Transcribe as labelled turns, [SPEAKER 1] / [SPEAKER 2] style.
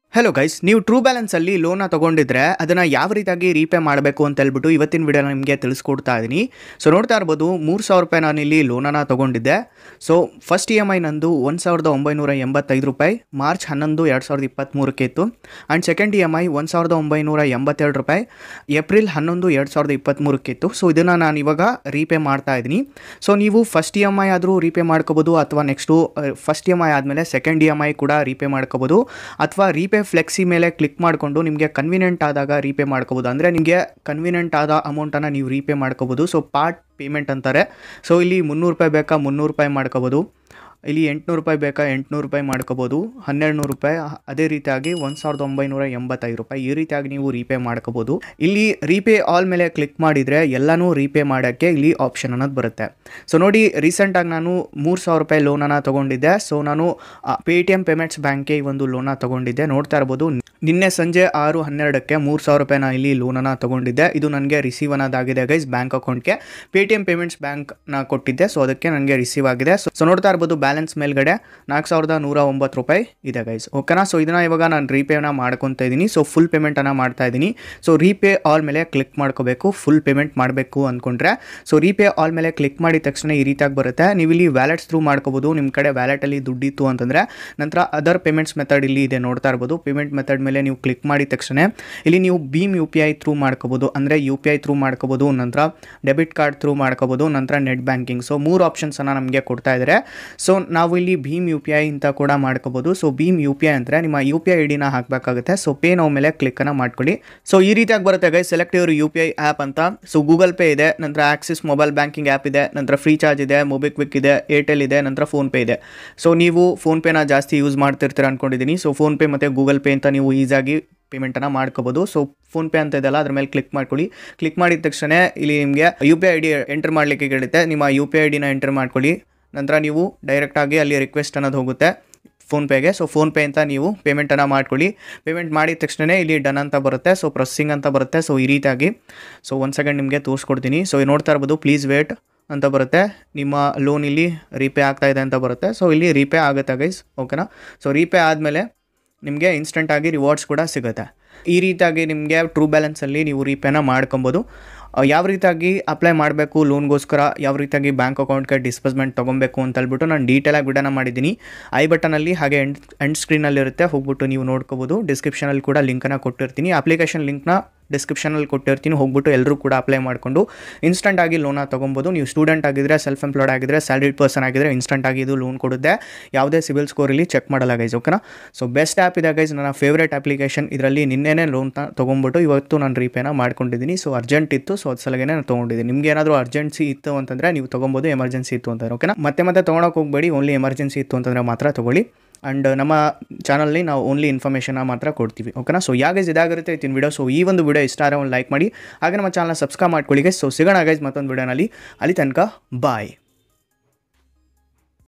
[SPEAKER 1] hello guys ನೀವು True ಬ್ಯಾಲೆನ್ಸಲ್ಲಿ ಲೋನ ತೊಗೊಂಡಿದ್ರೆ ಅದನ್ನು ಯಾವ ರೀತಿಯಾಗಿ ರೀಪೇ ಮಾಡಬೇಕು ಅಂತ ಹೇಳ್ಬಿಟ್ಟು ಇವತ್ತಿನ ವಿಡಿಯೋನ ನಿಮಗೆ ತಿಳಿಸ್ಕೊಡ್ತಾ ಇದ್ದೀನಿ ಸೊ ನೋಡ್ತಾ ಇರ್ಬೋದು ಮೂರು ಸಾವಿರ ರೂಪಾಯಿ ನಾನು ಇಲ್ಲಿ ಲೋನನ್ನು ತೊಗೊಂಡಿದ್ದೆ so first E M I ನಂದು ಒಂದು ಸಾವಿರದ ಒಂಬೈನೂರ ಎಂಬತ್ತೈದು ರೂಪಾಯಿ ಮಾರ್ಚ್ ಹನ್ನೊಂದು ಎರಡು ಸಾವಿರದ ಇಪ್ಪತ್ತ್ಮೂರಕ್ಕೆ ಇತ್ತು and second E M I ಒಂದು ಸಾವಿರದ ಒಂಬೈನೂರ ಎಂಬತ್ತೆರಡು ರೂಪಾಯಿ ಏಪ್ರಿಲ್ ಹನ್ನೊಂದು ಎರಡು ಸಾವಿರದ ಇಪ್ಪತ್ತ್ಮೂರಕ್ಕೆ ಇತ್ತು ಸೊ ಇದನ್ನು ನಾನು ಇವಾಗ ರೀಪೇ ಮಾಡ್ತಾ ಇದ್ದೀನಿ ಸೊ ನೀವು ಫಸ್ಟ್ ಇ ಎಮ್ ಐ ಆದರೂ ರೀಪೇ ಮಾಡ್ಕೋಬೋದು ಅಥವಾ next first E M I ಆದಮೇಲೆ ಸೆಕೆಂಡ್ ಇ ಎಮ್ ಐ ಕೂಡ ರೀಪೇ ಮಾಡ್ಕೋಬೋದು ಅಥವಾ ರೀಪೇ ಫ್ಲೆಕ್ಸಿ ಮೇಲೆ ಕ್ಲಿಕ್ ಮಾಡಿಕೊಂಡು ನಿಮಗೆ ಕನ್ವಿನೆಂಟ್ ಆದಾಗ ರೀಪೇ ಮಾಡ್ಕೋಬೋದು ಅಂದರೆ ನಿಮಗೆ ಕನ್ವಿನೆಂಟ್ ಆದ ಅಮೌಂಟನ್ನು ನೀವು ರೀಪೇ ಮಾಡ್ಕೋಬೋದು ಸೊ ಪಾರ್ಟ್ ಪೇಮೆಂಟ್ ಅಂತಾರೆ ಸೊ ಇಲ್ಲಿ ಮುನ್ನೂರು ರೂಪಾಯಿ ಬೇಕಾ ಮುನ್ನೂರು ರೂಪಾಯಿ ಮಾಡ್ಕೋಬೋದು ಇಲ್ಲಿ ಎಂಟುನೂರು ರೂಪಾಯಿ ಬೇಕಾ ಎಂಟುನೂರು ರೂಪಾಯಿ ಮಾಡ್ಕೋಬೋದು ಹನ್ನೆರಡು ನೂರು ರೂಪಾಯಿ ಅದೇ ರೀತಿಯಾಗಿ ಒಂದು ಸಾವಿರದ ಒಂಬೈನೂರ ಎಂಬತ್ತೈದು ರೂಪಾಯಿ ಈ ರೀತಿಯಾಗಿ ನೀವು ರೀಪೇ ಮಾಡ್ಕೋಬೋದು ಇಲ್ಲಿ ರೀಪೇ ಆಲ್ ಮೇಲೆ ಕ್ಲಿಕ್ ಮಾಡಿದರೆ ಎಲ್ಲನೂ ರೀಪೇ ಮಾಡೋಕ್ಕೆ ಇಲ್ಲಿ ಆಪ್ಷನ್ ಅನ್ನೋದು ಬರುತ್ತೆ ಸೊ ನೋಡಿ ರೀಸೆಂಟಾಗಿ ನಾನು ಮೂರು ಸಾವಿರ ರೂಪಾಯಿ ಲೋನನ್ನು ತೊಗೊಂಡಿದ್ದೆ ಸೊ ನಾನು ಪೇ ಟಿ ಎಮ್ ಪೇಮೆಂಟ್ಸ್ ಬ್ಯಾಂಕ್ಗೆ ಈ ಒಂದು ಲೋನ ತೊಗೊಂಡಿದ್ದೆ ನೋಡ್ತಾ ಇರ್ಬೋದು ನಿನ್ನೆ ಸಂಜೆ ಆರು ಹನ್ನೆರಡಕ್ಕೆ ಮೂರು ಸಾವಿರ ರೂಪಾಯಿನ ಇಲ್ಲಿ ಲೋನನ್ನು ತೊಗೊಂಡಿದ್ದೆ ಇದು ನನಗೆ ರಿಸೀವ್ ಅನ್ನೋದಾಗಿದೆ ಗೈಸ್ ಬ್ಯಾಂಕ್ ಅಕೌಂಟ್ಗೆ ಪೇ ಟಿ ಎಮ್ ಪೇಮೆಂಟ್ಸ್ ಬ್ಯಾಂಕ್ನ ಕೊಟ್ಟಿದ್ದೆ ಸೊ ಅದಕ್ಕೆ ನನಗೆ ರಿಸೀವ್ ಆಗಿದೆ ಸೊ ಸೊ ನೋಡ್ತಾ ಇರ್ಬೋದು ಬ್ಯಾಲೆನ್ಸ್ ಮೇಲ್ಗಡೆ ನಾಲ್ಕು ಸಾವಿರದ ನೂರ ಒಂಬತ್ತು ರೂಪಾಯಿ ಇದೆ ಗೈಸ್ ಓಕೆನಾ ಸೊ ಇದನ್ನ ಇವಾಗ ನಾನು ರೀಪೇನ ಮಾಡ್ಕೊತಾ ಇದ್ದೀನಿ ಸೊ ಫುಲ್ ಪೇಮೆಂಟನ್ನು ಮಾಡ್ತಾ ಇದ್ದೀನಿ ಸೊ ರೀಪೇ ಆಲ್ ಮೇಲೆ ಕ್ಲಿಕ್ ಮಾಡ್ಕೋಬೇಕು ಫುಲ್ ಪೇಮೆಂಟ್ ಮಾಡಬೇಕು ಅಂದ್ಕೊಂಡ್ರೆ ಸೊ ರೀಪೇ ಆಲ್ ಮೇಲೆ ಕ್ಲಿಕ್ ಮಾಡಿದ ತಕ್ಷಣ ಈ ರೀತಿಯಾಗಿ ಬರುತ್ತೆ ನೀವು ಇಲ್ಲಿ ವ್ಯಾಲೆಟ್ಸ್ ಥ್ರೂ ಮಾಡ್ಕೋಬೋದು ನಿಮ್ಮ ಕಡೆ ವ್ಯಾಲೆಟಲ್ಲಿ ದುಡ್ಡಿತ್ತು ಅಂತಂದರೆ ನಂತರ ಅದರ್ ಪೇಮೆಂಟ್ಸ್ ಮೆಥಡ್ ಇಲ್ಲಿ ಇದೆ ನೋಡ್ತಾ ಇರ್ಬೋದು ಪೇಮೆಂಟ್ ಮೆಥಡ್ ಮೇಲೆ ನೀವು ಕ್ಲಿಕ್ ಮಾಡಿದ ತಕ್ಷಣ ಇಲ್ಲಿ ನೀವು ಭೀಮ್ ಯು ಪಿ ಐ ಥ್ರೂ ಮಾಡ್ಕೋಬೋದು ಅಂದರೆ ಯು ಪಿ ಐ ಥ್ರೂ ಮಾಡ್ಕೋಬೋದು ನಂತರ ಡೆಬಿಟ್ ಕಾರ್ಡ್ ಥ್ರೂ ಮಾಡ್ಕೋಬೋದು ನಂತರ ನೆಟ್ ಬ್ಯಾಂಕಿಂಗ್ ಸೊ ಮೂರು ಆಪ್ಷನ್ಸನ್ನು ನಮಗೆ ಕೊಡ್ತಾ ಇದ್ದಾರೆ ಸೊ ನಾವು ಇಲ್ಲಿ ಭೀಮ್ ಯು ಪಿ ಐ ಅಂತ ಕೂಡ ಮಾಡ್ಕೋಬೋದು ಸೊ ಭೀಮ್ ಯು ಪಿ ಐ ಅಂದರೆ ನಿಮ್ಮ ಯು ಪಿ ಐ ಐ ಡಿನ ಹಾಕಬೇಕಾಗುತ್ತೆ ಸೊ ಪೇ ನಾವು ಮೇಲೆ ಕ್ಲಿಕ್ಕನ್ನು ಮಾಡ್ಕೊಳ್ಳಿ ಸೊ ಈ ರೀತಿಯಾಗಿ ಬರುತ್ತೆ guy select your U P I app ಅಂತ ಸೊ ಗೂಗಲ್ ಪೇ ಇದೆ ನಂತರ ಆಕ್ಸಿಸ್ ಮೊಬೈಲ್ ಬ್ಯಾಂಕಿಂಗ್ ಆ್ಯಪ್ ಇದೆ ನಂತರ ಫ್ರೀ ಚಾರ್ಜ್ ಇದೆ ಮೊಬಿಕ್ವಿಕ್ ಇದೆ ಏರ್ಟೆಲ್ ಇದೆ ನಂತರ ಫೋನ್ಪೇ ಇದೆ ಸೊ ನೀವು ಫೋನ್ಪೇನ ಜಾಸ್ತಿ ಯೂಸ್ ಮಾಡ್ತಿರ್ತೀರ ಅಂದ್ಕೊಂಡಿದ್ದೀನಿ ಸೊ ಫೋನ್ಪೇ ಮತ್ತು ಗೂಗಲ್ ಪೇ ಅಂತ ನೀವು ಈಸಾಗಿ ಪೇಮೆಂಟನ್ನು ಮಾಡ್ಕೋಬೋದು ಸೊ ಫೋನ್ಪೇ ಅಂತ ಇದೆಲ್ಲ ಅದ್ರ ಮೇಲೆ ಕ್ಲಿಕ್ ಮಾಡ್ಕೊಳ್ಳಿ ಕ್ಲಿಕ್ ಮಾಡಿದ ತಕ್ಷಣ ಇಲ್ಲಿ ನಿಮಗೆ U P I D enter ಮಾಡಲಿಕ್ಕೆ ಹೇಳುತ್ತೆ ನಿಮ್ಮ ಯು ಪಿ ಐ ಡಿನ ಎಂಟರ್ ಮಾಡ್ಕೊಳ್ಳಿ ನಂತರ ನೀವು ಡೈರೆಕ್ಟಾಗಿ ಅಲ್ಲಿ ರಿಕ್ವೆಸ್ಟ್ ಅನ್ನೋದು ಹೋಗುತ್ತೆ ಫೋನ್ಪೇಗೆ ಸೊ ಫೋನ್ಪೇ ಅಂತ ನೀವು ಪೇಮೆಂಟನ್ನು ಮಾಡ್ಕೊಳ್ಳಿ ಪೇಮೆಂಟ್ ಮಾಡಿದ ತಕ್ಷಣ ಇಲ್ಲಿ ಡನ್ ಅಂತ ಬರುತ್ತೆ ಸೊ ಪ್ರೊಸೆಸಿಂಗ್ ಅಂತ ಬರುತ್ತೆ ಸೊ ಈ ರೀತಿಯಾಗಿ ಸೊ ಒಂದು ಸೆಕೆಂಡ್ ನಿಮಗೆ ತೋರಿಸ್ಕೊಡ್ತೀನಿ ಸೊ ನೋಡ್ತಾ ಇರ್ಬೋದು ಪ್ಲೀಸ್ ವೇಟ್ ಅಂತ ಬರುತ್ತೆ ನಿಮ್ಮ ಲೋನ್ ಇಲ್ಲಿ ರೀಪೇ ಆಗ್ತಾ ಇದೆ ಅಂತ ಬರುತ್ತೆ ಸೊ ಇಲ್ಲಿ ರೀಪೇ ಆಗುತ್ತೆ ಗೈಸ್ ಓಕೆನಾ ಸೊ ರೀಪೇ ಆದಮೇಲೆ ನಿಮಗೆ ಇನ್ಸ್ಟೆಂಟಾಗಿ ರಿವಾರ್ಡ್ಸ್ ಕೂಡ ಸಿಗುತ್ತೆ ಈ ರೀತಿಯಾಗಿ ನಿಮಗೆ ಟ್ರೂ ಬ್ಯಾಲೆನ್ಸಲ್ಲಿ ನೀವು ರೀಪೇನ ಮಾಡ್ಕೊಬೋದು ಯಾವ ರೀತಿಯಾಗಿ ಅಪ್ಲೈ ಮಾಡಬೇಕು ಲೋನ್ಗೋಸ್ಕರ ಯಾವ ರೀತಿಯಾಗಿ ಬ್ಯಾಂಕ್ ಅಕೌಂಟ್ಗೆ ಡಿಸ್ಬರ್ಸ್ಮೆಂಟ್ ತೊಗೊಬೇಕು ಅಂತ ಹೇಳ್ಬಿಟ್ಟು ನಾನು ಡೀಟೇಲಾಗಿ ವಿಡಿಯೋನ ಮಾಡಿದ್ದೀನಿ ಐ ಬಟನಲ್ಲಿ ಹಾಗೆ ಎಂಡ್ ಎಂಡ್ ಸ್ಕ್ರೀನಲ್ಲಿರುತ್ತೆ ಹೋಗ್ಬಿಟ್ಟು ನೀವು ನೋಡ್ಕೋಬೋದು ಡಿಸ್ಕ್ರಿಪ್ಷನಲ್ಲಿ ಕೂಡ ಲಿಂಕನ್ನು ಕೊಟ್ಟಿರ್ತೀನಿ ಅಪ್ಲಿಕೇಶನ್ ಲಿಂಕ್ನ ಡಿಸ್ಕ್ರಿಪ್ಷನಲ್ಲಿ ಕೊಟ್ಟಿರ್ತೀನಿ ಹೋಗ್ಬಿಟ್ಟು ಎಲ್ಲರೂ ಕೂಡ ಅಪ್ಲೈ ಮಾಡಿಕೊಂಡು ಇನ್ಸ್ಟಂಟಾಗಿ ಲೋನ ತೊಗೊಬೋದು ನೀವು ಸ್ಟೂಡೆಂಟ್ ಆಗಿದ್ದರೆ ಸೆಲ್ಫ್ ಎಂಪ್ಲಾಯ್ಡ್ ಆಗಿದ್ದರೆ ಸ್ಯಾಲ್ರಿಡ್ ಪರ್ಸನ್ ಆಗಿದ್ದರೆ ಇನ್ಸ್ಟಂಟಾಗಿ ಇದು ಲೋನ್ ಕೊಡುತ್ತೆ ಯಾವುದೇ ಸಿಬಿಲ್ ಸ್ಕೋರ್ ಇಲ್ಲಿ ಚೆಕ್ ಮಾಡಲ್ಲ ಗೈಸ್ ಓಕೆನಾ ಸೊ ಬೆಸ್ಟ್ ಆ್ಯಪ್ ಇದೆ ಗೈಸ್ ನನ್ನ ಫೇವ್ರೇಟ್ ಅಪ್ಲಿಕೇಶನ್ ಇದರಲ್ಲಿ ನಿನ್ನೆನೇ ಲೋನ್ ತೊಗೊಂಬಿಟ್ಟು ಇವತ್ತು ನಾನು ರೀಪೇನ ಮಾಡ್ಕೊಂಡಿದ್ದೀನಿ ಸೊ ಅರ್ಜೆಂಟ್ ಇತ್ತು ಸೊ ಅದು ಸಲಗೇ ನಾನು ತೊಗೊಂಡಿದ್ದೀನಿ ನಿಮ್ಗೆ ಏನಾದರೂ ಅರ್ಜೆನ್ಸಿ ಇತ್ತು ಅಂತಂದರೆ ನೀವು ತೊಗೊಬೋದು ಎಮರ್ಜೆನ್ಸಿ ಇತ್ತು ಅಂತಂದ್ರೆ ಓಕೆನಾ ಮತ್ತೆ ಮತ್ತೆ ತೊಗೊಳಕ್ಕೆ ಹೋಗಬೇಡಿ ಓನ್ಲಿ ಎಮರ್ಜೆನ್ಸಿ ಇತ್ತು ಅಂತಂದರೆ ಮಾತ್ರ ತೊಗೊಳ್ಳಿ ಆ್ಯಂಡ್ ನಮ್ಮ ಚಾನಲ್ಲಿ ನಾವು ಓನ್ಲಿ ಇನ್ಫಾರ್ಮೇಷನ್ನ ಮಾತ್ರ ಕೊಡ್ತೀವಿ ಓಕೆನಾ ಸೊ ಯಾವ ಗೈಸ್ ಇದಾಗಿರುತ್ತೆ ಇತ್ತಿನ ವಿಡಿಯೋ ಸೊ ಈ ಒಂದು ವಿಡಿಯೋ ಇಷ್ಟ ಆದರೆ ಒಂದು ಲೈಕ್ ಮಾಡಿ ಹಾಗೆ ನಮ್ಮ ಚಾನಲ್ನ ಸಬ್ಸ್ಕ್ರೈಬ್ ಮಾಡ್ಕೊಳ್ಳಿ ಗೈಸ್ ಸೊ ಸಿಗೋಣ ಗೈಸ್ ಮತ್ತೊಂದು ವಿಡಿಯೋನಲ್ಲಿ ಅಲ್ಲಿ ತನಕ ಬಾಯ್